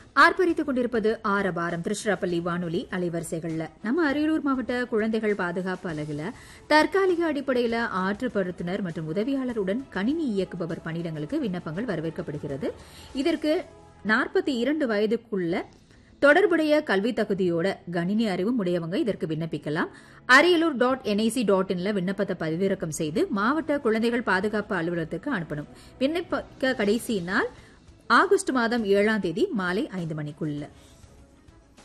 ஆர்ப்பரித்துக் கொண்டிருப்பது ஆரபாரம் திருச்சிராப்பள்ளி வானொலி அலைவரிசைகள்ல நம்ம அரியலூர் மாவட்ட குழந்தைகள் பாதுகாப்பு அலகுல தற்காலிக அடிப்படையில ஆற்றுப்படுத்துனர் மற்றும் உதவியாளருடன் கணினி இயக்குபவர் பணியிடங்களுக்கு விண்ணப்பங்கள் வரவேற்கப்படுகிறது இதற்கு நாற்பத்தி இரண்டு வயதுக்குள்ள தொடர்புடைய கல்வி தகுதியோட கணினி அறிவும் உடையவங்க இதற்கு விண்ணப்பிக்கலாம் அரியலூர் டாட் என்ஐசி டாட் இன்ல விண்ணப்பத்தை பதிவிறக்கம் செய்து மாவட்ட குழந்தைகள் பாதுகாப்பு அலுவலகத்துக்கு அனுப்பணும் விண்ணப்பிக்க கடைசி நாள் ஆகஸ்ட் மாதம் ஏழாம் தேதி மாலை ஐந்து மணிக்குள்ள